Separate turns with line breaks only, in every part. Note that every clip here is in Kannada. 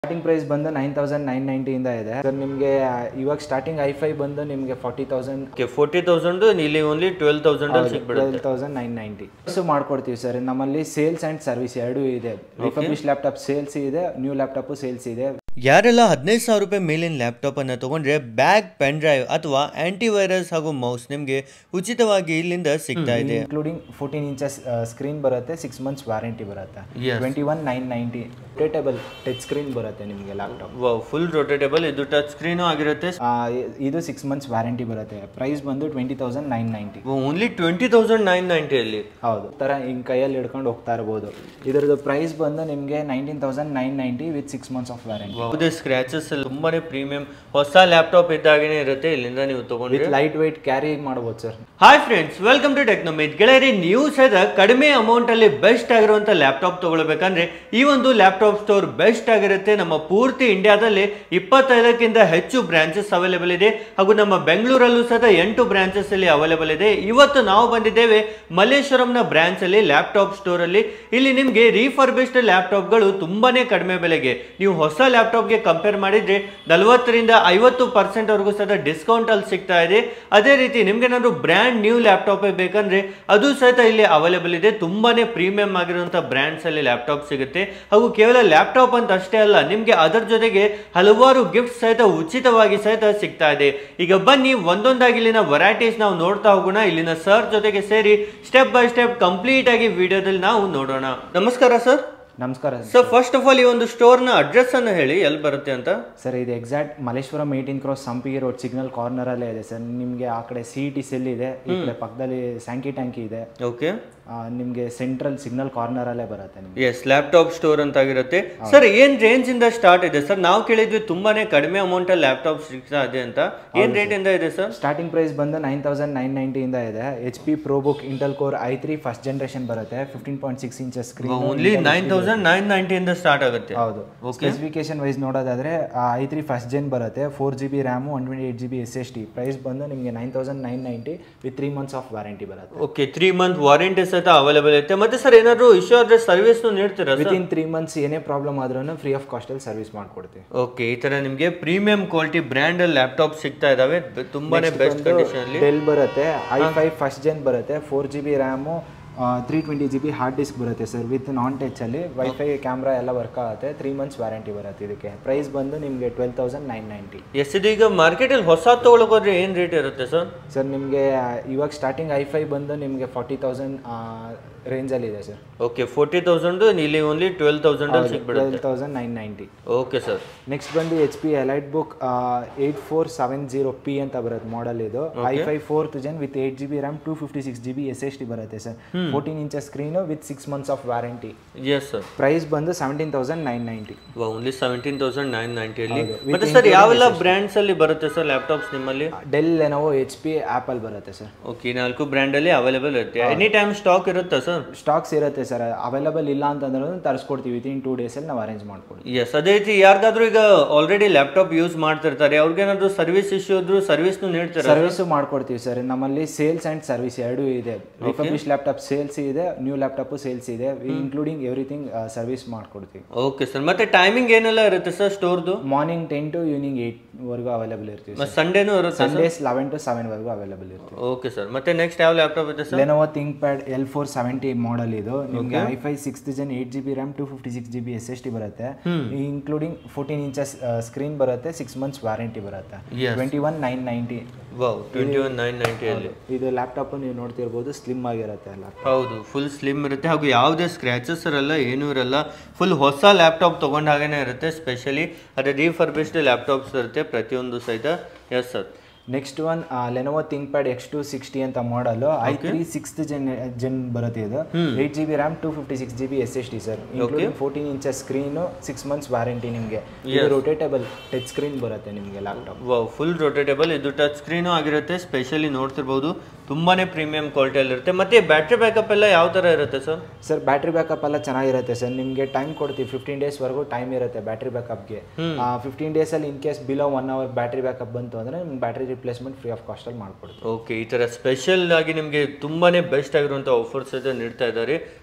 ಸ್ಟಾರ್ಟಿಂಗ್ ಪ್ರೈಸ್ ಬಂದು ನೈನ್ ತೌಸಂಡ್ ನೈನ್ ನೈಂಟಿಯಿಂದ ಇದೆ ಸರ್ ನಿಮಗೆ ಇವಾಗ ಸ್ಟಾರ್ಟಿಂಗ್ ಐ ಫೈ ಬಂದು ನಿಮಗೆ forty thousand
okay forty thousand ಇಲ್ಲಿ ಓನ್ಲಿ ಟ್ವೆಲ್ ತೌಸಂಡ್ ಅಲ್ಲಿ ಸಿಗ್ಬಿಡುತ್ತೆ
twelve thousand nine ninety so ಮಾಡ್ಕೊಡ್ತೀವಿ ಸರ್ ನಮ್ಮಲ್ಲಿ ಸೇಲ್ಸ್ ಆ್ಯಂಡ್ ಸರ್ವಿಸ್ ಎರಡೂ ಇದೆ ರಿಫರ್ಬಿಶ್ ಲ್ಯಾಪ್ಟಾಪ್ ಸೇಲ್ಸ್ ಇದೆ ನ್ಯೂ ಲ್ಯಾಪ್ಟಾಪು ಸೇಲ್ಸ್ ಇದೆ
ಯಾರೆಲ್ಲ ಹದಿನೈದು ಸಾವಿರ ರೂಪಾಯಿ ಮೇಲಿನ ಲ್ಯಾಪ್ಟಾಪ್ ಅನ್ನು ತಗೊಂಡ್ರೆ ಬ್ಯಾಗ್ ಪೆನ್ ಡ್ರೈವ್ ಅಥವಾ ಆಂಟಿ ವೈರಸ್ ಹಾಗೂ ಮೌಸ್ ನಿಮಗೆ ಉಚಿತವಾಗಿ ಇಲ್ಲಿಂದ ಸಿಗ್ತಾ ಇದೆ
ಇನ್ಕ್ಲೂಡಿಂಗ್ ಫೋರ್ಟೀನ್ ಇಂಚಸ್ ಸ್ಕ್ರೀನ್ ಬರುತ್ತೆ ಸಿಕ್ಸ್ ಮಂತ್ಸ್ ವಾರಂಟಿ ಬರುತ್ತೆ
Yes.
Twenty one nine ninety rotatable touch screen ಬರುತ್ತೆ ನಿಮಗೆ ಲ್ಯಾಪ್ಟಾಪ್
ಫುಲ್ ರೊಟೇಟೇಬಲ್ ಇದು ಟಚ್ ಸ್ಕ್ರೀನು ಆಗಿರುತ್ತೆ
ಇದು ಸಿಕ್ಸ್ ಮಂತ್ಸ್ ವ್ಯಾರಂಟಿ ಬರುತ್ತೆ ಪ್ರೈಸ್ ಬಂದು twenty thousand nine ninety
only twenty thousand nine ನೈಂಟಿಯಲ್ಲಿ
ಹೌದು ಥರ ಹಿಂಗೆ ಕೈಯಲ್ಲಿ ಹಿಡ್ಕೊಂಡು ಹೋಗ್ತಾ ಇರ್ಬೋದು ಇದರದ್ದು ಪ್ರೈಸ್ ಬಂದು ನಿಮಗೆ nineteen thousand nine ninety with six months of warranty
ಯಾವುದೇ ಸ್ಕ್ರಾಚಸ್ ತುಂಬಾನೇ ಪ್ರೀಮಿಯಂ ಹೊಸ ಲ್ಯಾಪ್ಟಾಪ್ ಇದ್ದಾಗೇನೆ ಇರುತ್ತೆ ಇಲ್ಲಿಂದ ನೀವು ತಗೊಂಡ್ರೆ
ವಿತ್ ಲೈಟ್ ವೆಯ್ಟ್ ಕ್ಯಾರಿ ಮಾಡ್ಬೋದು sir
hi friends welcome to Technomith ಗೆಳೆಯರಿ ನೀವು ಸಹಿತ ಕಡಿಮೆ ಅಮೌಂಟ್ ಅಲ್ಲಿ ಬೆಸ್ಟ್ ಆಗಿರುವಂತ ಲ್ಯಾಪ್ಟಾಪ್ ತಗೊಳ್ಬೇಕಂದ್ರೆ ಈ ಒಂದು ಲ್ಯಾಪ್ಟಾಪ್ ಸ್ಟೋರ್ ಬೆಸ್ಟ್ ಆಗಿರುತ್ತೆ ನಮ್ಮ ಪೂರ್ತಿ ಇಂಡಿಯಾದಲ್ಲಿ ಇಪ್ಪತ್ತೈದಕ್ಕಿಂತ ಹೆಚ್ಚು ಬ್ರಾಂಚಸ್ ಅವೈಲೇಬಲ್ ಇದೆ ಹಾಗೂ ನಮ್ಮ ಬೆಂಗಳೂರಲ್ಲೂ ಸಹಿತ ಎಂಟು ಬ್ರಾಂಚಸ್ ಅಲ್ಲಿ ಅವೈಲೇಬಲ್ ಇದೆ ಇವತ್ತು ನಾವು ಬಂದಿದ್ದೇವೆ ಮಲ್ಲೇಶ್ವರಂನ ಬ್ರಾಂಚ್ ಅಲ್ಲಿ ಲ್ಯಾಪ್ಟಾಪ್ ಸ್ಟೋರ್ ಅಲ್ಲಿ ಇಲ್ಲಿ ನಿಮಗೆ ರೀಫರ್ಬಿಸ್ಡ್ ಲ್ಯಾಪ್ಟಾಪ್ಗಳು ತುಂಬಾನೇ ಕಡಿಮೆ ಬೆಲೆಗೆ ನೀವು ಹೊಸ ಲ್ಯಾಪ್ಟಾಪ್ಗೆ ಕಂಪೇರ್ ಮಾಡಿದ್ರೆ ನಲವತ್ತರಿಂದ ಐವತ್ತು ಪರ್ಸೆಂಟ್ ವರೆಗೂ ಸಹಿತ ಡಿಸ್ಕೌಂಟ್ ಅಲ್ಲಿ ಸಿಗ್ತಾ ಇದೆ ಅದೇ ರೀತಿ ನಿಮ್ಗೆ ಏನಾದ್ರು ಬ್ರ್ಯಾಂಡ್ ನ್ಯೂ ಲ್ಯಾಪ್ಟಾಪ್ ಬೇಕಂದ್ರೆ ಅದು ಸಹಿತ ಇಲ್ಲಿ ಅವೈಲೇಬಲ್ ಇದೆ ತುಂಬಾನೇ ಪ್ರೀಮಿಯಂ ಆಗಿರುವಂತ ಬ್ರ್ಯಾಂಡ್ಸ್ ಅಲ್ಲಿ ಲ್ಯಾಪ್ಟಾಪ್ ಸಿಗುತ್ತೆ ಹಾಗೂ ಕೇವಲ ಲ್ಯಾಪ್ಟಾಪ್ ಅಂತ ಅಷ್ಟೇ ಅಲ್ಲ ನಿಮ್ಗೆ ಅದರ ಜೊತೆಗೆ ಹಲವಾರು ಗಿಫ್ಟ್ ಸಹಿತ ಉಚಿತವಾಗಿ ಸಹಿತ ಸಿಗ್ತಾ ಇದೆ ಈಗ ಬನ್ನಿ ಒಂದೊಂದಾಗಿ ಇಲ್ಲಿನ ವೆರೈಟೀಸ್ ನಾವು ನೋಡ್ತಾ ಹೋಗೋಣ ಇಲ್ಲಿನ ಸರ್ ಜೊತೆಗೆ ಸೇರಿ ಸ್ಟೆಪ್ ಬೈ ಸ್ಟೆಪ್ ಕಂಪ್ಲೀಟ್ ಆಗಿ ವಿಡಿಯೋದಲ್ಲಿ ನಾವು ನೋಡೋಣ ನಮಸ್ಕಾರ ಸರ್
ನಮಸ್ಕಾರ
ಸರ್ ಫಸ್ಟ್ ಆಫ್ ಆಲ್ ಈ ಒಂದು ಸ್ಟೋರ್ನ ಅಡ್ರೆಸ್ ಅನ್ನು ಹೇಳಿ ಎಲ್ಲಿ ಬರುತ್ತೆ ಅಂತ
ಸರ್ ಇದು exact Malleshwaram eighteen cross Sampige road signal ಕಾರ್ನರಲ್ಲೇ ಇದೆ ಸರ್ ನಿಮಗೆ ಆ ಕಡೆ ಸಿ ಟಿ ಸೆಲ್ ಇದೆ ಈ ಕಡೆ ಪಕ್ಕದಲ್ಲಿ ಸ್ಯಾಂಕಿ ಟ್ಯಾಂಕಿ ಇದೆ
ಓಕೆ
ನಿಮಗೆ ಸೆಂಟ್ರಲ್ ಸಿಗ್ನಲ್ ಕಾರ್ನರಲ್ಲೇ ಬರುತ್ತೆ ನಿಮಗೆ
ಎಸ್ ಲ್ಯಾಪ್ಟಾಪ್ ಸ್ಟೋರ್ ಅಂತ ಆಗಿರುತ್ತೆ ಸರ್ ಏನ್ ರೇಂಜ್ ಇಂದ ಸ್ಟಾರ್ಟ್ ಇದೆ ಸರ್ ನಾವು ಕೇಳಿದ್ವಿ ತುಂಬಾನೇ ಕಡಿಮೆ ಅಮೌಂಟ್ ಅಲ್ಲಿ ಲ್ಯಾಪ್ಟಾಪ್ ಸಿಗ್ತಾ ಇದೆ ಅಂತ ಏನ್ ರೇಟ್ ಇಂದ ಇದೆ ಸರ್
ಸ್ಟಾರ್ಟಿಂಗ್ ಪ್ರೈಸ್ ಬಂದು ನೈನ್ ತೌಸಂಡ್ ನೈನ್ ನೈಂಟಿಯಿಂದ ಇದೆ H P ProBook Intel core I three first generation ಬರುತ್ತೆ fifteen point six inches screen
only nine thousand nine ನೈಂಟಿಯಿಂದ ಸ್ಟಾರ್ಟ್ ಆಗುತ್ತೆ
ಹೌದು ಸ್ಪೆಸಿಫಿಕೇಶನ್ ವೈಸ್ ನೋಡೋದಾದ್ರೆ ಐ ತ್ರೀ ಫಸ್ಟ್ ಜೆನ್ ಬರುತ್ತೆ four G B ram one twenty eight G B S S T price ಬಂದು ನಿಮಗೆ nine thousand nine ninety with three months of warranty ಬರುತ್ತೆ
ಓಕೆ ತ್ರೀ ಮಂತ್ ವಾರಂಟಿ ಸಹಿತ ಅವೈಲೇಬಲ್ ಇರುತ್ತೆ ಮತ್ತೆ ಸರ್ ಏನಾದ್ರು ಇಶ್ಯೂ ಆದ್ರೆ ಸರ್ವಿಸ್ ನೀಡ್ತೀರಾ
with
sir
in three months ಏನೇ ಪ್ರಾಬ್ಲಮ್ ಆದ್ರೂ ಫ್ರೀ ಆಫ್ ಕಾಸ್ಟಲ್ಲಿ ಸರ್ವಿಸ್ ಮಾಡ್ಕೊಡ್ತೀವಿ
ಓಕೆ ಈ ತರ ನಿಮಗೆ ಪ್ರೀಮಿಯಂ ಕ್ವಾಲಿಟಿ ಬ್ರ್ಯಾಂಡ್ ಅಲ್ಲಿ ಲ್ಯಾಪ್ಟಾಪ್ ಸಿಗ್ತಾ ಇದಾವೆ ಬ- ತುಂಬಾನೇ ಬೆಸ್ಟ್ ಕಂಡೀಷನ್ ಅಲ್ಲಿ
ಡೆಲ್ ಬರುತ್ತೆ ಐ ಫೈವ್ ಫಸ್ಟ್ ಜೆನ್ ಬರುತ್ತೆ four G B ram three twenty G B hard disk ಬರುತ್ತೆ ಸರ್ ವಿತ್ ನಾನ್ ಟಚಲ್ಲಿ ವೈಫೈ ಕ್ಯಾಮ್ರಾ ಎಲ್ಲ ವರ್ಕ್ ಆಗುತ್ತೆ ತ್ರೀ ಮಂತ್ಸ್ ವ್ಯಾರಂಟಿ ಬರುತ್ತೆ ಇದಕ್ಕೆ ಪ್ರೈಸ್ ಬಂದು ನಿಮಗೆ twelve thousand nine ninety
yes ಇದು ಈಗ ಮಾರ್ಕೆಟ್ ಅಲ್ಲಿ ಹೊಸ ತಗೊಳಕ್ ಹೋದ್ರೆ ಏನ್ ರೇಟ್ ಇರುತ್ತೆ ಸರ್
ಸರ್ ನಿಮಗೆ ಇವಾಗ ಸ್ಟಾರ್ಟಿಂಗ್ ಐ ಫೈ ಬಂದು ನಿಮಗೆ ಫಾರ್ಟಿ ತೌಸಂಡ್ ರೇಂಜಲ್ಲಿ ಇದೆ ಸರ್
ಓಕೆ ಫೋರ್ಟಿ ತೌಸಂಡ್ ಇಲ್ಲಿ ಓನ್ಲಿ ಟ್ವೆಲ್ ತೌಸಂಡ್ ಅಲ್ಲಿ ಸಿಗ್ಬಿಡುತ್ತೆ
twelve thousand nine ninety
okay sir
next ಬಂದು H P elite book eight four seven zero P ಅಂತ ಬರುತ್ತೆ ಮಾಡೆಲ್ ಇದು I five fourth gen with eight G B RAM two fifty six G B S S T ಬರುತ್ತೆ sir fourteen inches screen with six months of warranty
yes sir
price ಬಂದು seventeen thousand nine ninety
only seventeen thousand nine ನೈಂಟಿಯಲ್ಲಿ
ಹೌದು.
ಮತ್ತೆ ಸರ್ ಯಾವೆಲ್ಲ ಬ್ರ್ಯಾಂಡ್ಸ್ ಅಲ್ಲಿ ಬರುತ್ತೆ ಸರ್ ಲ್ಯಾಪ್ಟಾಪ್ಸ್ ನಿಮ್ಮಲ್ಲಿ
Dell Lenovo H P Apple ಬರುತ್ತೆ ಸರ್
ಓಕೆ ಈ ನಾಲ್ಕು ಬ್ರ್ಯಾಂಡ್ ಅಲ್ಲಿ ಅವೈಲೇಬಲ್ ಇರುತ್ತೆ ಎನಿ ಟೈಮ್ ಸ್ಟಾಕ್ ಇರುತ್ತಾ ಸರ್
ಸ್ಟಾಕ್ಸ್ ಇರುತ್ತೆ ಸರ್ ಅವೈಲಬಲ್ ಇಲ್ಲ ಅಂತಂದ್ರೆ ತರಿಸ್ಕೊಡ್ತೀವಿ ವಿತಿನ್ ಟೂ ಡೇಸಲ್ಲಿ ನಾವು ಅರೇಂಜ್ ಮಾಡ್ಕೊಡ್ತೀವಿ
ಎಸ್ ಅದೇ ರೀತಿ ಯಾರಿಗಾದ್ರೂ ಈಗ ಆಲ್ರೆಡಿ ಲ್ಯಾಪ್ಟಾಪ್ ಯೂಸ್ ಮಾಡ್ತಿರ್ತಾರೆ ಅವ್ರಿಗೇನಾದ್ರು ಸರ್ವಿಸ್ ಇಶ್ಯೂ ಇದ್ರು ಸರ್ವಿಸ್ನು ನೀಡ್ತಾರೆ
ಸರ್ವಿಸು ಮಾಡ್ಕೊಡ್ತೀವಿ ಸರ್ ನಮ್ಮಲ್ಲಿ ಸೇಲ್ಸ್ ಆ್ಯಂಡ್ ಸರ್ವಿಸ್ ಎರಡೂ ಇದೆ ರಿಫರ್ಬಿಶ್ ಲ್ಯಾಪ್ಟಾಪ್ ಸೇಲ್ಸ್ ಇದೆ ನ್ಯೂ ಲ್ಯಾಪ್ಟಾಪು ಸೇಲ್ಸ್ ಇದೆ ಇನ್ಕ್ಲೂಡಿಂಗ್ ಎವ್ರಿಥಿಂಗ್ ಸರ್ವಿಸ್ ಮಾಡ್ಕೊಡ್ತೀವಿ
ಓಕೆ ಸರ್ ಮತ್ತೆ ಟೈಮಿಂಗ್ ಏನೆಲ್ಲ ಇರುತ್ತೆ ಸರ್ ಸ್ಟೋರ್ದು
ಮಾರ್ನಿಂಗ್ ಟೆನ್ ಟು ಈವ್ನಿಂಗ್ ಏಯ್ಟ್ವರೆಗೂ ಅವೈಲಬಲ್ ಇರ್ತೀವಿ
ಮತ್ತೆ ಸಂಡೇನೂ ಇರುತ್ತೆ
ಸಂಡೇಸ್ ಲೆವೆನ್ ಟು ಸೆವೆನ್ವರೆಗೂ ಅವೈಲಬಲ್ ಇರ್ತೀವಿ
ಓಕೆ ಸರ್ ಮತ್ತೆ ನೆಕ್ಸ್ಟ್ ಯಾವ ಲ್ಯಾಪ್ಟಾಪ್ ಇದೆ sir
Lenovo ThinkPad L four seventy model ಇದು ನಿಮಗೆ i five six gen eight G B RAM two fifty six G B S S T ಬರುತ್ತೆ ಇನ್ಕ್ಲೂಡಿಂಗ್ ಫೋರ್ಟೀನ್ ಇಂಚಸ್ ಸ್ಕ್ರೀನ್ ಬರುತ್ತೆ ಸಿಕ್ಸ್ ಮಂತ್ಸ್ ವ್ಯಾರಂಟಿ ಬರುತ್ತೆ
Yes.
Twenty one nine ninety
wow twenty one nine ನೈಂಟಿಯಲ್ಲಿ
ಇದು ಲ್ಯಾಪ್ಟಾಪ್ ನೀವು ನೋಡ್ತಿರ್ಬೋದು ಸ್ಲಿಮ್ ಆಗಿರುತ್ತೆ ಲ್ಯಾಪ್ಟಾಪ್
ಹೌದು ಫುಲ್ ಸ್ಲಿಮ್ ಇರುತ್ತೆ ಹಾಗೂ ಯಾವುದೇ ಸ್ಕ್ರ್ಯಾಚಸ್ ಇರಲ್ಲ ಏನೂ ಇರಲ್ಲ ಫುಲ್ ಹೊಸ ಲ್ಯಾಪ್ಟಾಪ್ ತೊಗೊಂಡ ಹಾಗೇನೆ ಇರುತ್ತೆ ಸ್ಪೆಷಲಿ ಅದೇ ರೀಫರ್ಬಿಸ್ಡ್ ಲ್ಯಾಪ್ಟಾಪ್ಸ್ ಇರುತ್ತೆ ಪ್ರತಿಯೊಂದು ಸಹಿತ yes sir
next one Lenovo ThinkPad X two sixty ಅಂತ model i three sixth gen gen ಬರುತ್ತೆ ಇದು eight G B RAM two fifty six G B S S T sir including fourteen inches screen six months warranty ನಿಮಗೆ ಇದು ರೊಟೇಟಬಲ್ ಟಚ್ ಸ್ಕ್ರೀನ್ ಬರುತ್ತೆ ನಿಮಗೆ ಲ್ಯಾಪ್ಟಾಪ್
ವಾವ್ ಫುಲ್ ರೊಟೇಟಬಲ್ ಇದು ಟಚ್ ಸ್ಕ್ರೀನು ಆಗಿರುತ್ತೆ ಸ್ಪೆಷಲಿ ನೋಡ್ತಿರ್ಬೋದು ತುಂಬಾನೇ ಪ್ರೀಮಿಯಂ ಕ್ವಾಲಿಟಿಯಲ್ಲಿ ಇರುತ್ತೆ ಮತ್ತೆ ಬ್ಯಾಟ್ರಿ ಬ್ಯಾಕಪ್ ಎಲ್ಲ ಯಾವ ಥರ ಇರುತ್ತೆ ಸರ್
ಸರ್ ಬ್ಯಾಟ್ರಿ ಬ್ಯಾಕಪ್ ಎಲ್ಲ ಚೆನ್ನಾಗಿರುತ್ತೆ ಸರ್ ನಿಮಗೆ ಟೈಮ್ ಕೊಡ್ತೀವಿ ಫಿಫ್ಟೀನ್ ಡೇಸ್ವರೆಗೂ ಟೈಮ್ ಇರುತ್ತೆ ಬ್ಯಾಟ್ರಿ ಬ್ಯಾಕಪ್ಗೆ ಫಿಫ್ಟೀನ್ ಡೇಸಲ್ಲಿ in case below one hour battery backup ಬಂತು ಅಂದರೆ ನಿಮ್ಗೆ ಬ್ಯಾಟ್ರಿ ರಿಪ್ಲೇಸ್ಮೆಂಟ್ ಫ್ರೀ ಆಫ್ ಕಾಸ್ಟಲ್ಲಿ ಮಾಡ್ಕೊಡ್ತೀವಿ
ಓಕೆ ಈ ಥರ ಸ್ಪೆಷಲ್ ಆಗಿ ನಿಮಗೆ ತುಂಬಾನೇ ಬೆಸ್ಟ್ ಆಗಿರುವಂಥ ಆಫರ್ಸ್ ಇದೆ ನೀಡ್ತಾ ಇದ್ದಾರೆ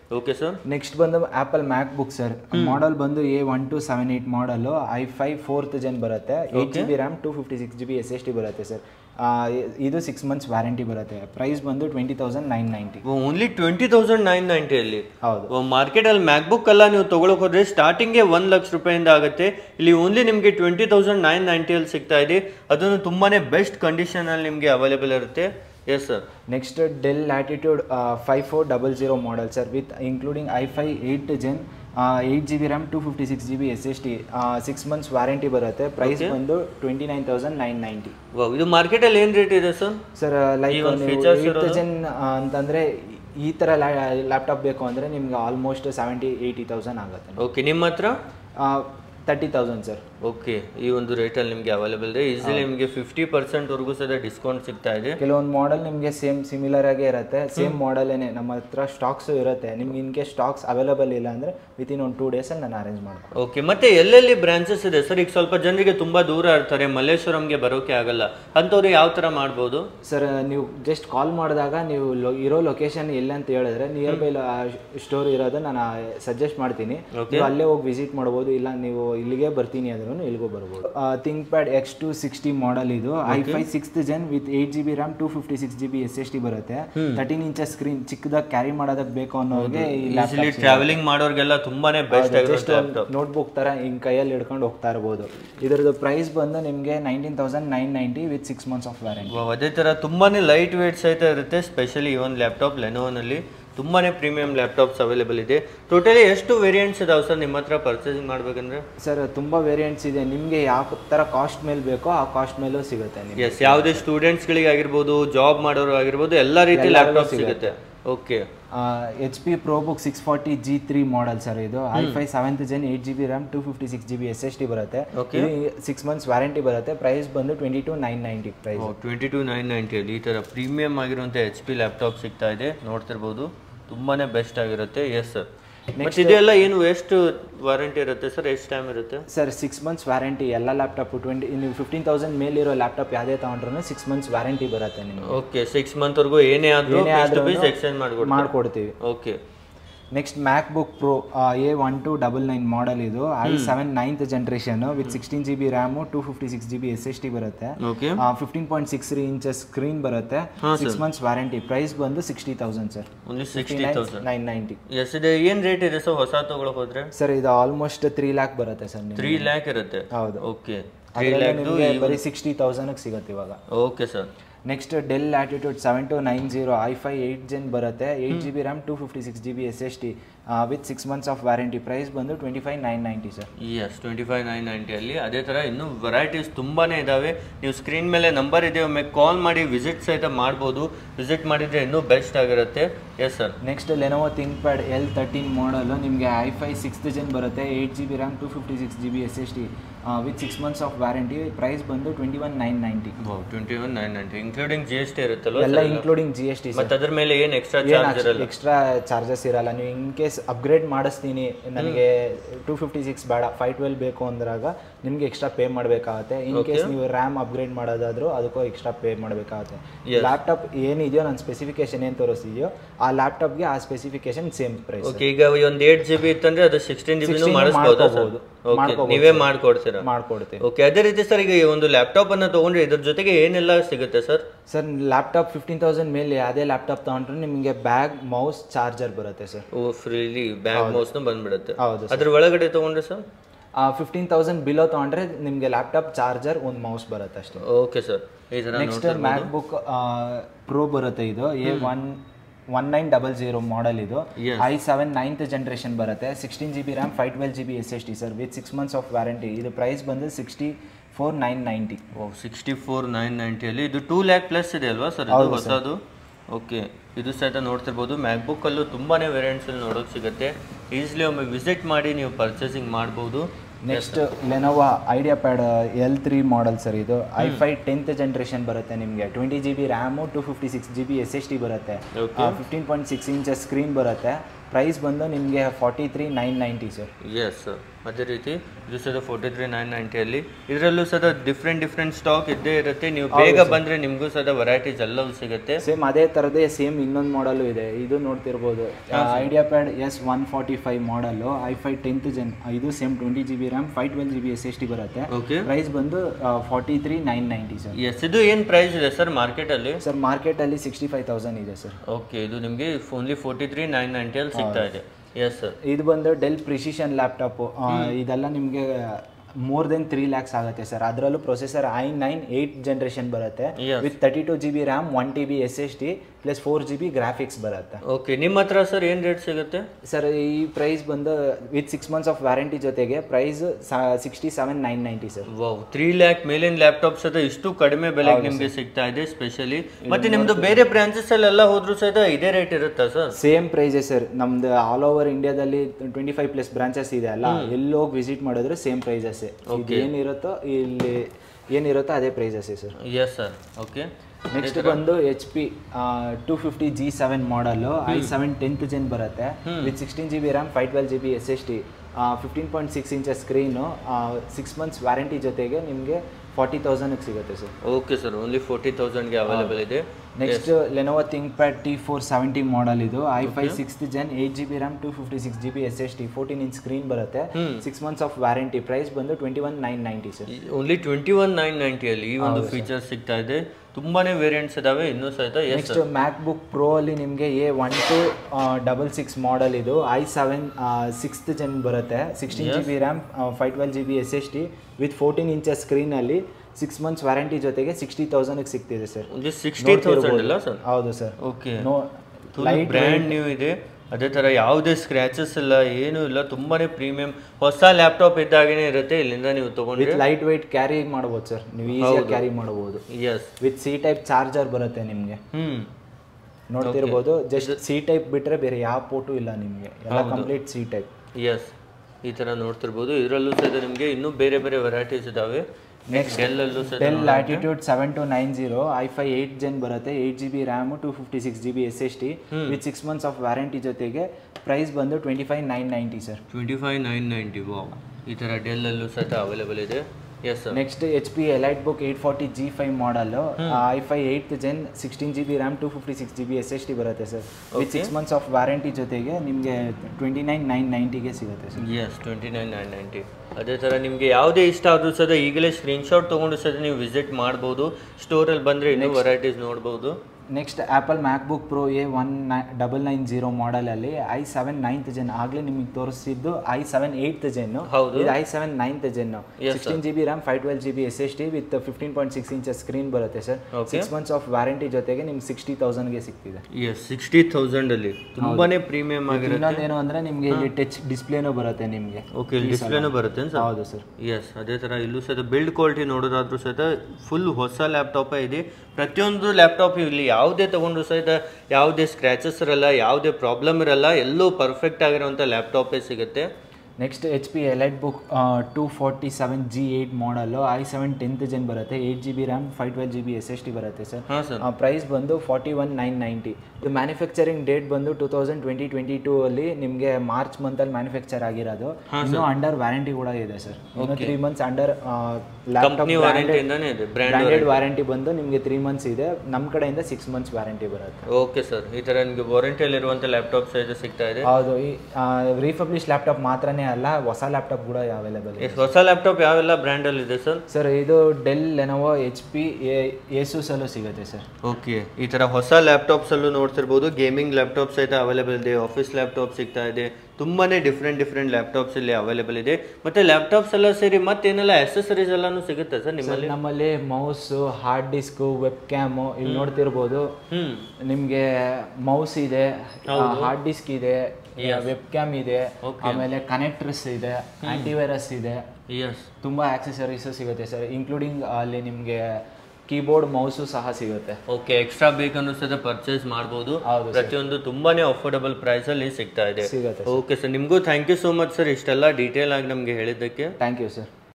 ಓಕೆ ಸರ್
ನೆಕ್ಸ್ಟ್ ಬಂದು Apple MacBook sir model ಬಂದು A one two seven eight model i five fourth gen ಬರುತ್ತೆ eight G B RAM two fifty six G B S S T ಬರುತ್ತೆ ಸರ್ ಇದು ಸಿಕ್ಸ್ ಮಂತ್ಸ್ ವ್ಯಾರಂಟಿ ಬರುತ್ತೆ ಪ್ರೈಸ್ ಬಂದು twenty thousand nine ninety
only twenty thousand nine ನೈಂಟಿಯಲ್ಲಿ
ಹೌದು
ಮಾರ್ಕೆಟ್ ಅಲ್ಲಿ ಮ್ಯಾಕ್ಬುಕ್ ಎಲ್ಲ ನೀವು ತಗೊಳಕ್ ಹೋದ್ರೆ ಸ್ಟಾರ್ಟಿಂಗ್ಗೆ ಒಂದ್ ಲಕ್ಷ ರೂಪಾಯಿಂದ ಆಗುತ್ತೆ ಇಲ್ಲಿ ಓನ್ಲಿ ನಿಮಗೆ ಟ್ವೆಂಟಿ ತೌಸಂಡ್ ನೈನ್ ನೈಂಟಿಯಲ್ಲಿ ಸಿಗ್ತಾ ಇದೆ ಅದನ್ನು ತುಂಬಾನೇ ಬೆಸ್ಟ್ ಕಂಡೀಷನ್ ಅಲ್ಲಿ ನಿಮಗೆ ಅವೈಲೇಬಲ್ ಇರುತ್ತೆ yes sir
next Dell Latitude five four double zero model sir with including i five eight gen eight G B RAM two fifty six G B S S T six months warranty ಬರುತ್ತೆ ಪ್ರೈಸ್ ಬಂದು twenty nine thousand nine ninety
ಇದು ಮಾರ್ಕೆಟ್ ಅಲ್ಲಿ ಏನ್ ರೇಟ್ ಇದೆ ಸರ್
ಸರ್ ಲೈಕ್
ಒಂದ್
ನೀವು
features
ಏಯ್ಟ್
ಇರೋದು?
ಜೆನ್ ಅಂತಂದರೆ ಈ ಥರ ಲ್ಯಾಪ್ಟಾಪ್ ಬೇಕು ಅಂದರೆ ನಿಮ್ಗೆ ಆಲ್ಮೋಸ್ಟ್ ಸೆವೆಂಟಿ ಏಯ್ಟಿ ತೌಸಂಡ್ ಆಗುತ್ತೆ
ಓಕೆ ನಿಮ್ಮ ಹತ್ರ
ತರ್ಟಿ ತೌಸಂಡ್ ಸರ್
ಓಕೆ ಈ ಒಂದು ರೇಟಲ್ಲಿ ನಿಮಗೆ ಅವೈಲೇಬಲ್ ಇದೆ ಈಸಿಲಿ ನಿಮಗೆ ಫಿಫ್ಟಿ ಪರ್ಸೆಂಟ್ವರೆಗೂ ಸಹ ಡಿಸ್ಕೌಂಟ್ ಸಿಗ್ತಾ ಇದೆ
ಕೆಲವೊಂದು ಮಾಡೆಲ್ ನಿಮಗೆ ಸೇಮ್ ಸಿಮಿಲರ್ ಆಗೇ ಇರುತ್ತೆ ಸೇಮ್ ಮಾಡೆಲೇನೆ ನಮ್ಮ ಹತ್ರ ಸ್ಟಾಕ್ಸು ಇರುತ್ತೆ ನಿಮ್ಗೆ ಇನ್ ಕೇಸ್ ಸ್ಟಾಕ್ಸ್ ಅವೈಲೇಬಲ್ ಇಲ್ಲ ಅಂದರೆ ವಿತಿನ್ ಒಂದು ಟೂ ಡೇಸಲ್ಲಿ ನಾನು ಅರೇಂಜ್ ಮಾಡ್ತೀನಿ
ಓಕೆ ಮತ್ತೆ ಎಲ್ಲೆಲ್ಲಿ ಬ್ರಾಂಚಸ್ ಇದೆ ಸರ್ ಈಗ ಸ್ವಲ್ಪ ಜನರಿಗೆ ತುಂಬಾ ದೂರ ಇರ್ತಾರೆ ಮಲ್ಲೇಶ್ವರಂಗೆ ಬರೋಕೆ ಆಗಲ್ಲ ಅಂಥವ್ರು ಯಾವ ತರ ಮಾಡ್ಬೋದು
ಸರ್ ನೀವು ಜಸ್ಟ್ ಕಾಲ್ ಮಾಡಿದಾಗ ನೀವು ಲೊ- ಇರೋ ಲೊಕೇಶನ್ ಎಲ್ಲಿ ಅಂತ ಹೇಳಿದ್ರೆ ನಿಯರ್ ಬೈ ಸ್ಟೋರ್ ಇರೋದು ನಾನು ಸಜೆಸ್ಟ್ ಮಾಡ್ತೀನಿ ನೀವು ಅಲ್ಲೇ ಹೋಗಿ ವಿಸಿಟ್ ಮಾಡ್ಬೋದು ಇಲ್ಲ ನೀವು ಇಲ್ಲಿಗೆ ಬರ್ತೀನಿ ಅಂದ್ರೂ ಇಲ್ಲಿಗೂ ಬರ್ಬೋದು ThinkPad X two sixty model ಇದು I five sixth gen with eight G B RAM two fifty six G B S S T ಬರುತ್ತೆ ತರ್ಟೀನ್ ಇಂಚಸ್ ಸ್ಕ್ರೀನ್ ಚಿಕ್ಕದಾಗಿ ಕ್ಯಾರಿ ಮಾಡೋದಕ್ಕೆ ಬೇಕು ಅನ್ನೋರಿಗೆ ಈ
ಈಸಿಲಿ ಟ್ರಾವೆಲಿಂಗ್ ಮಾಡೋರ್ಗೆಲ್ಲ ತುಂಬಾನೇ ಬೆಸ್ಟ್
ಜಸ್ಟ್
ಆಗಿರುತ್ತೆ
ನೋಟ್ಬುಕ್ ತರ ಹಿಂಗ್ ಕೈಯಲ್ಲಿ ಹಿಡ್ಕೊಂಡು ಹೋಗ್ತಾ ಇರ್ಬೋದು ಇದರದ್ದು ಪ್ರೈಸ್ ಬಂದು ನಿಮಗೆ nineteen thousand nine ninety with six months of warranty
wow, ಅದೇ ತರ ತುಂಬಾನೇ ಲೈಟ್ ವೇಟ್ ಸಹಿತ ಇರುತ್ತೆ ಸ್ಪೆಷಲಿ ಈ ಒಂದು ಲ್ಯಾಪ್ಟಾಪ್ ಲೆನೋನಲ್ಲಿ ತುಂಬಾನೇ ಪ್ರೀಮಿಯಂ ಲ್ಯಾಪ್ಟಾಪ್ಸ್ ಅವೈಲೇಬಲ್ ಇದೆ ಟೋಟಲಿ ಎಷ್ಟು ವೇರಿಯಂಟ್ಸ್ ಇದಾವೆ ಸರ್ ನಿಮ್ಮ ಹತ್ರ ಪರ್ಚೇಸಿಂಗ್ ಮಾಡ್ಬೇಕಂದ್ರೆ
ಸರ್ ತುಂಬ ವೇರಿಯಂಟ್ಸ್ ಇದೆ ನಿಮಗೆ ಯಾವ ಥರ ಕಾಸ್ಟ್ ಮೇಲೆ ಬೇಕೋ ಆ ಕಾಸ್ಟ್ ಮೇಲೂ ಸಿಗುತ್ತೆ ನಿಮಗೆ
ಎಸ್ ಯಾವುದೇ ಸ್ಟೂಡೆಂಟ್ಸ್ಗಳಿಗೆ ಆಗಿರ್ಬೋದು ಜಾಬ್ ಮಾಡೋರು ಆಗಿರ್ಬೋದು ಎಲ್ಲ ರೀತಿ ಲ್ಯಾಪ್ಟಾಪ್ ಸಿಗುತ್ತೆ okay
H P ProBook six forty G three model sir ಇದು I five seventh gen eight G B RAM two fifty six G B S S T ಬರುತ್ತೆ
Okay.
ಸಿಕ್ಸ್ ಮಂತ್ಸ್ ವ್ಯಾರಂಟಿ ಬರುತ್ತೆ ಪ್ರೈಸ್ ಬಂದು twenty two nine ninety price
twenty two nine ನೈಂಟಿಯಲ್ಲಿ ಈ ಥರ ಪ್ರೀಮಿಯಂ ಆಗಿರುವಂಥ ಎಚ್ ಪಿ ಲ್ಯಾಪ್ಟಾಪ್ ಸಿಗ್ತಾ ಇದೆ ನೋಡ್ತಿರ್ಬೋದು ತುಂಬಾನೇ ಬೆಸ್ಟ್ ಆಗಿರುತ್ತೆ ಎಸ್ ಸರ್ ಮತ್ತೆ ಇದೆಲ್ಲ ಏನು ಎಷ್ಟು ವಾರಂಟಿ ಇರುತ್ತೆ ಸರ್ ಎಷ್ಟು ಟೈಮ್ ಇರುತ್ತೆ
ಸರ್ ಸಿಕ್ಸ್ ಮಂತ್ಸ್ ವ್ಯಾರಂಟಿ ಎಲ್ಲ ಲ್ಯಾಪ್ಟಾಪ್ ಟ್ವೆಂಟಿ ನೀವು ಫಿಫ್ಟೀನ್ ತೌಸಂಡ್ ಮೇಲಿರೋ ಲ್ಯಾಪ್ಟಾಪ್ ಯಾವುದೇ ತಗೊಂಡ್ರು ಸಿಕ್ಸ್ ಮಂತ್ಸ್ ವ್ಯಾರಂಟಿ ಬರುತ್ತೆ ನಿಮಗೆ
ಓಕೆ ಸಿಕ್ಸ್ ಮಂತ್ವರೆಗೂ ಏನೇ ಆದ್ರೂ
ಏನೇ
ಎಷ್ಟು
ಆದ್ರೂ
ಪೀಸ್ ಎಕ್ಸ್ಚೇಂಜ್ ಮಾಡ್ಕೊಡ್ತೀವಿ
ಮಾಡ್ಕೊಡ್ತೀವಿ
okay
next MacBook pro A one two double nine model ಇದು i seven ninth generation with sixteen G B RAM two fifty six G B S S T ಬರುತ್ತೆ
okay
fifteen point six three inches screen ಬರುತ್ತೆ ಸಿಕ್ಸ್ ಮಂತ್ಸ್ ವ್ಯಾರಂಟಿ ಪ್ರೈಸ್ ಬಂದು sixty thousand sir
only sixty thousand
nine ninety
yes ಇದೆ ಏನು ರೇಟ್ ಇದೆ ಸರ್ ಹೊಸ ತಗೊಳಕ್ ಹೋದ್ರೆ
ಸರ್ ಇದು ಆಲ್ಮೋಸ್ಟ್ ತ್ರೀ ಲ್ಯಾಕ್ ಬರುತ್ತೆ ಸರ್ ನಿಮ್ಗೆ
ತ್ರೀ ಲ್ಯಾಕ್ ಇರುತ್ತೆ
ಹೌದು
ಓಕೆ ತ್ರೀ
ಅದ್ರಲ್ಲಿ
ಲ್ಯಾಕ್ದು
ನಿಮ್ಗೆ ಬರೀ ಸಿಕ್ಸ್ಟಿ ತೌಸಂಡ್ಗೆ ಸಿಗುತ್ತೆ ಇವಾಗ
okay sir
next Dell Latitude seven two nine zero i five eight gen ಬರುತ್ತೆ eight G B RAM two fifty six G B S S T with six months of warranty price ಬಂದು twenty five nine ninety sir
yes twenty five nine ನೈಂಟಿಯಲ್ಲಿ ಅದೇ ಥರ ಇನ್ನೂ ವೆರೈಟೀಸ್ ತುಂಬಾನೇ ಇದ್ದಾವೆ ನೀವು ಸ್ಕ್ರೀನ್ ಮೇಲೆ ನಂಬರ್ ಇದೆ ಒಮ್ಮೆ ಕಾಲ್ ಮಾಡಿ ವಿಸಿಟ್ ಸಹಿತ ಮಾಡ್ಬೋದು ವಿಸಿಟ್ ಮಾಡಿದರೆ ಇನ್ನೂ ಬೆಸ್ಟ್ ಆಗಿರುತ್ತೆ yes sir
next Lenovo ThinkPad L thirteen model ನಿಮಗೆ ಐ ಫೈ ಸಿಕ್ಸ್ತ್ ಜೆನ್ ಬರುತ್ತೆ eight G B RAM two fifty six G B S S T with six months of warranty price ಬಂದು twenty one nine ninety
twenty one nine ninety including G S T ಇರುತ್ತಲ್ವ
ಎಲ್ಲ ಇನ್ಕ್ಲೂಡಿಂಗ್ ಜಿ ಎಸ್ ಟಿ
ಮತ್ತೆ ಅದ್ರ ಮೇಲೆ ಏನು ಎಕ್ಸ್ಟ್ರಾ ಚಾರ್ಜ್ ಇರಲ್ಲ
ಎಕ್ಸ್ಟ್ರಾ ಚಾರ್ಜಸ್ ಇರಲ್ಲ ನೀವು ಇನ್ ಕೇಸ್ ಅಪ್ಗ್ರೇಡ್ ಮಾಡಿಸ್ತೀನಿ ನನಗೆ ಟೂ ಫಿಫ್ಟಿ ಸಿಕ್ಸ್ ಬೇಡ ಫೈವ್ ಟ್ವೆಲ್ ಬೇಕು ಅಂದಾಗ ನಿಮಗೆ ಎಕ್ಸ್ಟ್ರಾ ಪೇ ಮಾಡಬೇಕಾಗುತ್ತೆ ಇನ್ ಕೇಸ್ ನೀವು ರ್ಯಾಮ್ ಅಪ್ಗ್ರೇಡ್ ಮಾಡೋದಾದ್ರೂ ಅದಕ್ಕೂ ಎಕ್ಸ್ಟ್ರಾ ಪೇ ಮಾಡಬೇಕಾಗುತ್ತೆ ಲ್ಯಾಪ್ಟಾಪ್ ಏನಿದೆಯೋ ನನ್ನ ಸ್ಪೆಸಿಫಿಕೇಶನ್ ಏನು ತೋರಿಸ್ತಿದೆಯೋ ಆ ಲ್ಯಾಪ್ಟಾಪ್ಗೆ ಆ ಸ್ಪೆಸಿಫಿಕೇಶನ್ ಸೇಮ್ ಪ್ರೈಸ್
ಓಕೆ ಈಗ ಒಂದು ಏಟ್ ಜಿ ಬಿ ಇತ್ತಂದ್ರೆ ಅದು ಸಿಕ್ಸ್ಟೀನ್ ಜಿ ಬಿನೂ ಮಾಡಿಸ್ಬೋದಾ ಸರ್
ಮಾಡ್ಕೋಬೋದು.
ಓಕೆ
ಮಾಡ್ಕೋಬೋದು
ನೀವೇ ಮಾಡ್ಕೊಡ್ತೀರಾ
ಮಾಡ್ಕೊಡ್ತೀವಿ
ಓಕೆ ಅದೇ ರೀತಿ ಸರ್ ಈಗ ಈ ಒಂದು ಲ್ಯಾಪ್ಟಾಪ್ ಅನ್ನ ತಗೊಂಡ್ರೆ ಇದ್ರ ಜೊತೆಗೆ ಏನೆಲ್ಲ ಸಿಗುತ್ತೆ sir
sir laptop fifteen thousand ಮೇಲೆ ಯಾವುದೇ ಲ್ಯಾಪ್ಟಾಪ್ ತಗೊಂಡ್ರೆ ನಿಮಗೆ ಬ್ಯಾಗ್ ಮೌಸ್ ಚಾರ್ಜರ್ ಬರುತ್ತೆ ಸರ್
ಓ ಫ್ರೀಲಿ ಬ್ಯಾಗ್ ಮೌಸ್ನು ಬಂದ್ಬಿಡುತ್ತೆ
ಹೌದು
ಅದ್ರ ಒಳಗಡೆ ತಗೊಂಡ್ರೆ ಸರ್
ಫಿಫ್ಟೀನ್ ತೌಸಂಡ್ ಬಿಲೋ ತಗೊಂಡ್ರೆ ನಿಮಗೆ ಲ್ಯಾಪ್ಟಾಪ್ ಚಾರ್ಜರ್ ಒಂದು ಮೌಸ್ ಬರುತ್ತೆ ಅಷ್ಟೇ
ಓಕೆ ಸರ್ ಈ ಥರ
ನೆಕ್ಸ್ಟ್ ಮ್ಯಾಕ್ ಬುಕ್ ಪ್ರೋ ಬರುತ್ತೆ ಇದು A one one nine double zero model ಇದು
Yes.
I seven ninth generation ಬರುತ್ತೆ sixteen G B RAM five twelve G B S S T sir with six months of warranty ಇದು ಪ್ರೈಸ್ ಬಂದು sixty four nine ninety
oh sixty four nine ನೈಂಟಿಯಲ್ಲಿ ಇದು ಟೂ ಲ್ಯಾಕ್ ಪ್ಲಸ್ ಇದೆ ಅಲ್ವಾ ಸರ್ ಇದು ಹೊಸದು ಓಕೆ ಇದು ಸಹಿತ ನೋಡ್ತಿರ್ಬೋದು ಮ್ಯಾಕ್ಬುಕ್ಕಲ್ಲೂ ತುಂಬಾ ವೇರಿಯಂಟ್ಸಲ್ಲಿ ನೋಡೋಕೆ ಸಿಗುತ್ತೆ ಈಸಿಲಿ ಒಮ್ಮೆ ವಿಸಿಟ್ ಮಾಡಿ ನೀವು ಪರ್ಚೇಸಿಂಗ್ ಮಾಡ್ಬೋದು
next Lenovo IdeaPad L three model sir ಇದು ಐ ಫೈ ಟೆಂತ್ ಜನ್ರೇಷನ್ ಬರುತ್ತೆ ನಿಮಗೆ twenty G B RAM two fifty six G B S S T ಬರುತ್ತೆ
Okay.
Fifteen point six inches screen ಬರುತ್ತೆ ಪ್ರೈಸ್ ಬಂದು ನಿಮಗೆ forty three nine ninety sir
yes ಅದೇ ರೀತಿ ಇದು ಸದ ಫೋರ್ಟಿ ತ್ರೀ ನೈನ್ ನೈಂಟಿಯಲ್ಲಿ ಇದರಲ್ಲೂ ಸದ ಡಿಫ್ರೆಂಟ್ ಡಿಫ್ರೆಂಟ್ ಸ್ಟಾಕ್ ಇದ್ದೇ ಇರುತ್ತೆ ನೀವು ಬೇಗ ಬಂದರೆ ನಿಮಗೂ ಸದ ವೆರೈಟೀಸ್ ಎಲ್ಲವೂ ಸಿಗುತ್ತೆ
ಸೇಮ್ ಅದೇ ಥರದೇ ಸೇಮ್ ಇನ್ನೊಂದು ಮಾಡಲು ಇದೆ ಇದು ನೋಡ್ತಿರ್ಬೋದು IdeaPad S one forty five model i five tenth gen ಇದು same twenty G B RAM five twelve G B S S T ಬರುತ್ತೆ
ಓಕೆ
ಪ್ರೈಸ್ ಬಂದು forty three nine ninety sir
yes ಇದು ಏನು ಪ್ರೈಸ್ ಇದೆ ಸರ್ ಮಾರ್ಕೆಟಲ್ಲಿ
ಸರ್ ಮಾರ್ಕೆಟಲ್ಲಿ ಸಿಕ್ಸ್ಟಿ ಫೈವ್ ತೌಸಂಡ್ ಇದೆ ಸರ್
ಓಕೆ ಇದು ನಿಮಗೆ ಓನ್ಲಿ ಫೋರ್ಟಿ ತ್ರೀ ನೈನ್ ನೈಂಟಿಯಲ್ಲಿ ಸಿಗ್ತಾ ಇದೆ ಎಸ್ ಸರ್
ಇದು ಬಂದು ಡೆಲ್ ಪ್ರಿಸಿಷನ್ ಲ್ಯಾಪ್ಟಾಪು ಇದೆಲ್ಲ ನಿಮಗೆ ಮೋರ್ ದೆನ್ ತ್ರೀ ಲ್ಯಾಕ್ಸ್ ಆಗುತ್ತೆ ಸರ್ ಅದರಲ್ಲೂ processor i nine eight generation ಬರುತ್ತೆ
Yes.
With thirty two G B RAM one T B S S T plus four G B graphics ಬರುತ್ತೆ
ಓಕೆ ನಿಮ್ಮ ಹತ್ರ ಸರ್ ಏನು ರೇಟ್ ಸಿಗುತ್ತೆ
ಸರ್ ಈ ಪ್ರೈಸ್ ಬಂದು with six months of warranty ಜೊತೆಗೆ price sixty seven nine ninety sir
wow three lakh ಮೇಲಿನ ಲ್ಯಾಪ್ಟಾಪ್ಸ್ ಸಹ ಇಷ್ಟು ಕಡಿಮೆ ಬೆಲೆಗೆ ನಿಮಗೆ ಸಿಗ್ತಾ ಇದೆ ಸ್ಪೆಷಲಿ ಮತ್ತೆ ನಿಮ್ದು ಬೇರೆ ಬ್ರಾಂಚಸ್ ಅಲ್ಲೆಲ್ಲ ಹೋದ್ರು ಸಹಿತ ಇದೇ ರೇಟ್ ಇರುತ್ತಾ ಸರ್
ಸೇಮ್ ಪ್ರೈಸೇ ಸರ್ ನಮ್ದು ಆಲ್ ಓವರ್ ಇಂಡಿಯಾದಲ್ಲಿ ಟ್ವೆಂಟಿ ಫೈವ್ ಪ್ಲಸ್ ಬ್ರಾಂಚಸ್ ಇದೆ ಅಲ್ಲ ಎಲ್ಲಿ ಹೋಗಿ ವಿಸಿಟ್ ಮಾಡಿದ್ರು ಸೇಮ್ ಪ್ರೈಸಸ್ ಇದು ಏನಿರುತ್ತೋ ಇಲ್ಲಿ ಏನಿರುತ್ತೋ ಅದೇ prices sir
yes sir okay
next ಬಂದು H P two fifty G seven model i seven tenth gen ಬರುತ್ತೆ with sixteen G B RAM five twelve G B S S T fifteen point six inches screen six months warranty ಜೊತೆಗೆ ನಿಮಗೆ ಫಾರ್ಟಿ ತೌಸಂಡ್ಗೆ ಸಿಗುತ್ತೆ sir
okay sir only forty ತೌಸಂಡ್ಗೆ ಅವೈಲೇಬಲ್ ಇದೆ
next Lenovo ThinkPad T four seventy model ಇದು I five sixth gen eight G B RAM two fifty six G B S S T fourteen inch screen ಬರುತ್ತೆ six months of warranty price ಬಂದು twenty one nine ninety sir
only twenty one nine ನೈಂಟಿಯಲ್ಲಿ ಈ ಒಂದು ಫೀಚರ್ಸ್ ಸಿಗ್ತಾ ಇದೆ ತುಂಬಾನೇ ವೇರಿಯಂಟ್ಸ್ ಇದಾವೆ ಇನ್ನೂ ಸಹಿತ yes
next MacBook pro ಅಲ್ಲಿ ನಿಮಗೆ A one two double six model ಇದು ಐ ಸೆವೆನ್ ಸಿಕ್ಸ್ತ್ ಜೆನ್ ಬರುತ್ತೆ sixteen G B RAM five twelve G B S S T with fourteen inches ಸ್ಕ್ರೀನಲ್ಲಿ ಸಿಕ್ಸ್ ಮಂತ್ಸ್ ವ್ಯಾರಂಟಿ ಜೊತೆಗೆ ಸಿಕ್ಸ್ಟಿ ತೌಸಂಡ್ಗೆ ಸಿಗ್ತಿದೆ ಸರ್
ಒಂದು ಸಿಕ್ಸ್ಟಿ ತೌಸಂಡ್ ಅಲ್ಲ ಸರ್
ಹೌದು sir
okay
no
brand new ಇದೆ ಅದೇ ಥರ ಯಾವುದೇ ಸ್ಕ್ರ್ಯಾಚಸ್ ಇಲ್ಲ ಏನೂ ಇಲ್ಲ ತುಂಬಾನೇ ಪ್ರೀಮಿಯಂ ಹೊಸ ಲ್ಯಾಪ್ಟಾಪ್ ಇದ್ದಾಗೇನೆ ಇರುತ್ತೆ ಇಲ್ಲಿಂದ ನೀವು ತಗೊಂಡ್ರೆ
ವಿತ್ ಲೈಟ್ ವೆಯ್ಟ್ ಕ್ಯಾರಿ ಮಾಡ್ಬೋದು ಸರ್ ನೀವು ಈಸಿಯಾಗಿ ಕ್ಯಾರಿ ಮಾಡ್ಬೋದು
yes
with C type charger ಬರುತ್ತೆ ನಿಮಗೆ
ಹ್ಮ್
ನೋಡ್ತಿರ್ಬೋದು ಜಸ್ಟ್ ಸಿ ಟೈಪ್ ಬಿಟ್ರೆ ಬೇರೆ ಯಾವ ಪೋಟು ಇಲ್ಲ ನಿಮಗೆ ಎಲ್ಲ ಕಂಪ್ಲೀಟ್ ಸಿ ಟೈಪ್
ಎಸ್ ಈ ಥರ ನೋಡ್ತಿರ್ಬೋದು ಇದರಲ್ಲೂ ಸಹಿತ ನಿಮಗೆ ಇನ್ನೂ ಬೇರೆ ಬೇರೆ ವೆರೈಟೀಸ್ ಇದಾವೆ ನೆಕ್ಸ್ಟ್ ಡೆಲ್ಲಲ್ಲೂ ಸಹಿತ
Dell latitude seven two nine zero i five eight gen ಬರುತ್ತೆ eight G B RAM two fifty six G B S S T with six months of warranty ಜೊತೆಗೆ ಪ್ರೈಸ್ ಬಂದು twenty five nine ninety sir
twenty five nine ninety wow ಈ ಥರ ಡೆಲ್ಲಲ್ಲೂ ಸಹಿತ ಅವೈಲೇಬಲ್ ಇದೆ yes sir
next H P elite book eight forty G five model i five eight gen sixteen G B RAM two fifty six G B S S T ಬರುತ್ತೆ sir with six months of warranty ಜೊತೆಗೆ ನಿಮಗೆ ಟ್ವೆಂಟಿ ನೈನ್ ನೈನ್ ನೈಂಟಿಗೆ ಸಿಗುತ್ತೆ sir
yes twenty nine nine ninety ಅದೇ ಥರ ನಿಮಗೆ ಯಾವುದೇ ಇಷ್ಟ ಆದರೂ ಸದ ಈಗಲೇ ಸ್ಕ್ರೀನ್ಶಾಟ್ ತೊಗೊಂಡು ಸದ ನೀವು ವಿಸಿಟ್ ಮಾಡ್ಬೋದು ಸ್ಟೋರಲ್ಲಿ ಬಂದರೆ ಇನ್ನೂ ವೆರೈಟೀಸ್ ನೋಡ್ಬೋದು
next Apple MacBook pro A one nine double nine zero ಮಾಡಲಲ್ಲಿ ಐ ಸೆವೆನ್ ನೈನ್ತ್ ಜೆನ್ ಆಗಲೇ ನಿಮಗೆ ತೋರಿಸಿದ್ದು ಐ ಸೆವೆನ್ ಏಯ್ತ್ ಜೆನ್ನು
ಹೌದು.
ಇದು i seven ninth gen sixteen G B RAM five twelve G B S S T with fifteen point six inches screen ಬರುತ್ತೆ sir
Okay.
Six months of warranty ಜೊತೆಗೆ ನಿಮ್ಗೆ ಸಿಕ್ಸ್ಟಿ ತೌಸಂಡ್ಗೆ ಸಿಗ್ತಿದೆ
ಎಸ್ ಸಿಕ್ಸ್ಟಿ ತೌಸಂಡಲ್ಲಿ ತುಂಬಾನೇ ಪ್ರೀಮಿಯಂ ಆಗಿರುತ್ತೆ
ಇನ್ನೊಂದೇನು ಅಂದರೆ ನಿಮಗೆ ಇಲ್ಲಿ ಟಚ್ ಡಿಸ್ಪ್ಲೇನೂ ಬರುತ್ತೆ ನಿಮಗೆ
ಓಕೆ ಡಿಸ್ಪ್ಲೇನೂ ಬರುತ್ತೆ ಸರ್
ಹೌದು ಸರ್
ಎಸ್ ಅದೇ ಥರ ಇಲ್ಲೂ ಸಹಿತ ಬಿಲ್ಡ್ ಕ್ವಾಲಿಟಿ ನೋಡೋದಾದ್ರೂ ಸಹಿತ ಫುಲ್ ಹೊಸ ಲ್ಯಾಪ್ಟಾಪೇ ಇದೆ ಪ್ರತಿಯೊಂದು ಲ್ಯಾಪ್ಟಾಪ್ ಇಲ್ಲಿ ಯಾವುದೇ ತೊಗೊಂಡ್ರು ಸಹಿತ ಯಾವುದೇ ಸ್ಕ್ರ್ಯಾಚಸ್ ಇರಲ್ಲ ಯಾವುದೇ ಪ್ರಾಬ್ಲಮ್ ಇರಲ್ಲ ಎಲ್ಲೂ ಪರ್ಫೆಕ್ಟ್ ಆಗಿರೋಂಥ ಲ್ಯಾಪ್ಟಾಪೇ ಸಿಗುತ್ತೆ
next H P elitebook two forty seven G eight model i seven tenth gen ಬರುತ್ತೆ eight G B RAM five twelve G B S S T ಬರುತ್ತೆ ಸರ್
ಹಾಂ ಸರ್
ಪ್ರೈಸ್ ಬಂದು ಫಾರ್ಟಿ ಒನ್ ನೈನ್ ನೈಂಟಿ ಇದು ಮ್ಯಾನುಫ್ಯಾಕ್ಚರಿಂಗ್ ಡೇಟ್ ಬಂದು two thousand twenty twenty two ಅಲ್ಲಿ ನಿಮಗೆ ಮಾರ್ಚ್ ಮಂತಲ್ಲಿ ಮ್ಯಾನುಫ್ಯಾಕ್ಚರ್ ಆಗಿರೋದು ಇನ್ನೂ ಅಂಡರ್ ವ್ಯಾರಂಟಿ ಕೂಡ ಇದೆ ಸರ್ ಇನ್ನು three months under laptop
company ವಾರಂಟಿಯಿಂದಾನೇ ಇದೆ ಬ್ರ್ಯಾಂಡ್
ಬ್ರ್ಯಾಂಡೆಡ್ ವಾರಂಟಿ ಬಂದು ನಿಮಗೆ ತ್ರೀ ಮಂತ್ಸ್ ಇದೆ ನಮ್ಮ ಕಡೆಯಿಂದ ಸಿಕ್ಸ್ ಮಂತ್ಸ್ ವ್ಯಾರಂಟಿ ಬರುತ್ತೆ
ಓಕೆ ಸರ್ ಈ ಥರ ನಿಮಗೆ ವಾರಂಟಿಯಲ್ಲಿರುವಂಥ ಲ್ಯಾಪ್ಟಾಪ್ ಸಹಿತ ಸಿಗ್ತಾ ಇದೆ
ಹೌದು ಈ ರೀಫಬ್ಲಿಷ್ ಲ್ಯಾಪ್ಟಾಪ್ ಮಾತ್ರನೇ ಅಲ್ಲ ಹೊಸ ಲ್ಯಾಪ್ಟಾಪ್ ಕೂಡ ಅವೈಲೇಬಲ್ ಇದೆ
ಎಸ್ ಹೊಸ ಲ್ಯಾಪ್ಟಾಪ್ ಯಾವೆಲ್ಲ ಬ್ರ್ಯಾಂಡಲ್ಲಿ ಇದೆ ಸರ್
ಸರ್ ಇದು ಡೆಲ್ ಲೆನೋವೋ ಎಚ್ ಪಿ ಏಸೂಸಲ್ಲೂ ಸಿಗುತ್ತೆ ಸರ್
ಓಕೆ ಈ ಥರ ಹೊಸ ಲ್ಯಾಪ್ಟಾಪ್ಸ್ ಅಲ್ಲೂ ನೋಡ್ತಿರ್ಬೋದು ಗೇಮಿಂಗ್ ಲ್ಯಾಪ್ಟಾಪ್ ಸಹಿತ ಅವೈಲೇಬಲ್ ಇದೆ ಆಫೀಸ್ ಲ್ಯಾಪ್ಟಾಪ್ ಸಿಗ್ತಾ ಇದೆ ತುಂಬಾನೇ ಡಿಫ್ರೆಂಟ್ ಡಿಫ್ರೆಂಟ್ ಲ್ಯಾಪ್ಟಾಪ್ಸ್ ಇಲ್ಲಿ ಅವೈಲೇಬಲ್ ಇದೆ ಮತ್ತೆ ಲ್ಯಾಪ್ಟಾಪ್ಸ್ ಎಲ್ಲ ಸೇರಿ ಮತ್ತೇನೆಲ್ಲ ಅಸೆಸರೀಸ್ ಎಲ್ಲಾನು ಸಿಗುತ್ತೆ ಸರ್ ನಿಮ್ಮಲ್ಲಿ
ನಮ್ಮಲ್ಲಿ mouse hard disk web cam ಇಲ್ಲಿ ನೋಡ್ತಿರ್ಬೋದು
ಹ್ಮ್
ನಿಮಗೆ ಮೌಸ್ ಇದೆ ಹಾರ್ಡ್ ಡಿಸ್ಕ್ ಇದೆ ವೆಬ್ ಕ್ಯಾಮ್ ಇದೆ ಆಮೇಲೆ ಕನೆಕ್ಟರ್ಸ್ ಇದೆ ಆಂಟಿವೈರಸ್ ಇದೆ
ಎಸ್
ತುಂಬಾ ಆಕ್ಸೆಸರೀಸ್ ಸಿಗುತ್ತೆ ಸರ್ ಇನ್ಕ್ಲೂಡಿಂಗ್ ಅಲ್ಲಿ ನಿಮಗೆ ಕೀಬೋರ್ಡ್ ಮೌಸು ಸಹ ಸಿಗುತ್ತೆ
ಓಕೆ ಎಕ್ಸ್ಟ್ರಾ ಬೇಕನ್ನು ಸಹ ಪರ್ಚೇಸ್ ಮಾಡ್ಬೋದು
ಹೌದು
ಪ್ರತಿಯೊಂದು ತುಂಬಾನೇ ಅಫೋರ್ಡಬಲ್ ಪ್ರೈಸ್ ಅಲ್ಲಿ ಸಿಗ್ತಾ ಇದೆ
ಸಿಗುತ್ತೆ
ಓಕೆ ಸರ್ ನಿಮಗೂ thank you so much sir ಇಷ್ಟೆಲ್ಲ ಡೀಟೇಲ್ ಆಗಿ ನಮಗೆ ಹೇಳಿದ್ದಕ್ಕೆ
ಥ್ಯಾಂಕ್ ಯು ಸರ್